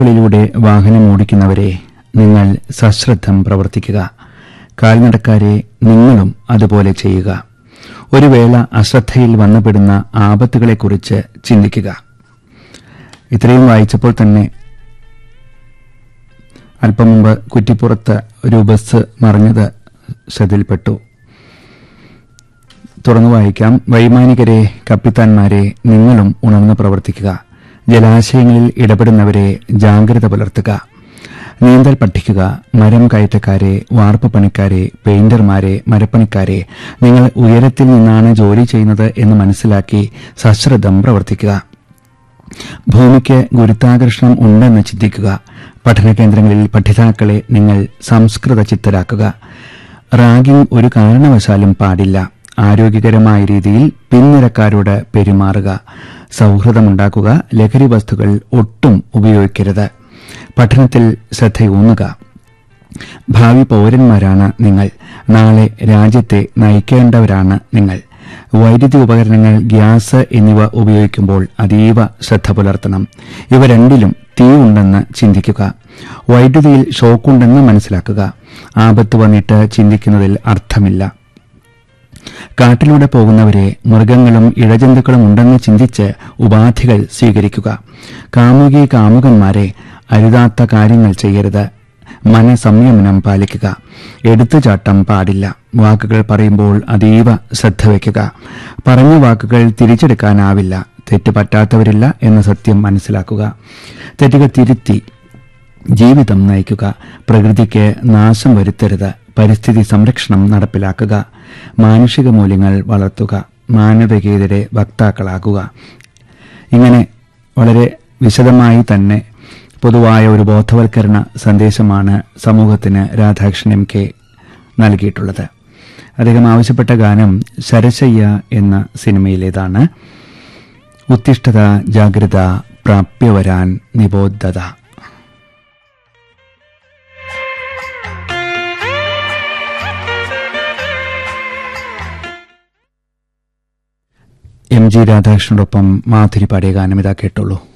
ിലൂടെ വാഹനം ഓടിക്കുന്നവരെ നിങ്ങൾ സശ്രദ്ധം പ്രവർത്തിക്കുക കാൽനടക്കാരെ നിങ്ങളും അതുപോലെ ചെയ്യുക ഒരു വേള അശ്രദ്ധയിൽ വന്നുപെടുന്ന ആപത്തുകളെക്കുറിച്ച് ചിന്തിക്കുക ഇത്രയും വായിച്ചപ്പോൾ തന്നെ അല്പം മുമ്പ് കുറ്റിപ്പുറത്ത് ഒരു ബസ് മറിഞ്ഞത് ശ്രദ്ധയിൽപ്പെട്ടു തുറന്നു വായിക്കാം വൈമാനികരെ കപ്പിത്താന്മാരെ നിങ്ങളും ഉണർന്ന് പ്രവർത്തിക്കുക ജലാശയങ്ങളിൽ ഇടപെടുന്നവരെ ജാഗ്രത പുലർത്തുക നീന്തൽ പഠിക്കുക മരം കയറ്റക്കാരെ വാർപ്പ് പണിക്കാരെ പെയിന്റർമാരെ മരപ്പണിക്കാരെ നിങ്ങൾ ഉയരത്തിൽ നിന്നാണ് ജോലി ചെയ്യുന്നത് എന്ന് മനസ്സിലാക്കി സശ്രദ്ധം പ്രവർത്തിക്കുക ഭൂമിക്ക് ഗുരുത്വാകർഷണം ഉണ്ടെന്ന് ചിന്തിക്കുക പഠന കേന്ദ്രങ്ങളിൽ പഠിതാക്കളെ നിങ്ങൾ സംസ്കൃത ചിത്തരാക്കുക റാഗിംഗ് ഒരു കാരണവശാലും പാടില്ല ആരോഗ്യകരമായ രീതിയിൽ പിൻനിരക്കാരോട് പെരുമാറുക സൗഹൃദമുണ്ടാക്കുക ലഹരി വസ്തുക്കൾ ഒട്ടും ഉപയോഗിക്കരുത് പഠനത്തിൽ ശ്രദ്ധയൂന്നുക ഭാവി പൌരന്മാരാണ് നിങ്ങൾ നാളെ രാജ്യത്തെ നയിക്കേണ്ടവരാണ് നിങ്ങൾ വൈദ്യുതി ഉപകരണങ്ങൾ ഗ്യാസ് എന്നിവ ഉപയോഗിക്കുമ്പോൾ അതീവ ശ്രദ്ധ പുലർത്തണം ഇവ രണ്ടിലും തീ ഉണ്ടെന്ന് ചിന്തിക്കുക വൈദ്യുതിയിൽ ഷോക്കുണ്ടെന്ന് മനസ്സിലാക്കുക ആപത്ത് വന്നിട്ട് ചിന്തിക്കുന്നതിൽ അർത്ഥമില്ല കാട്ടിലൂടെ പോകുന്നവരെ മൃഗങ്ങളും ഇഴജന്തുക്കളും ഉണ്ടെന്ന് ചിന്തിച്ച് ഉപാധികൾ സ്വീകരിക്കുക കാമുകി കാമുകന്മാരെ അരുതാത്ത കാര്യങ്ങൾ ചെയ്യരുത് മനസംയമനം പാലിക്കുക എടുത്തുചാട്ടം പാടില്ല വാക്കുകൾ പറയുമ്പോൾ അതീവ ശ്രദ്ധ വയ്ക്കുക പറഞ്ഞ വാക്കുകൾ തിരിച്ചെടുക്കാനാവില്ല തെറ്റ് പറ്റാത്തവരില്ല എന്ന സത്യം മനസ്സിലാക്കുക തെറ്റുകൾ തിരുത്തി ജീവിതം നയിക്കുക പ്രകൃതിക്ക് നാശം വരുത്തരുത് പരിസ്ഥിതി സംരക്ഷണം നടപ്പിലാക്കുക മാനുഷിക മൂല്യങ്ങൾ വളർത്തുക മാനവികതയുടെ വക്താക്കളാകുക ഇങ്ങനെ വളരെ വിശദമായി തന്നെ പൊതുവായ ഒരു ബോധവൽക്കരണ സന്ദേശമാണ് സമൂഹത്തിന് രാധാകൃഷ്ണൻ എം കെ നൽകിയിട്ടുള്ളത് അദ്ദേഹം ആവശ്യപ്പെട്ട ഗാനം ശരശയ്യ എന്ന സിനിമയിലേതാണ് ഉത്തിഷ്ഠത ജാഗ്രത പ്രാപ്യവരാൻ നിബോധത എം ജി രാധാകൃഷ്ണനോടൊപ്പം മാധുരി പാടിയ ഗാനം ഇതാ കേട്ടുള്ളൂ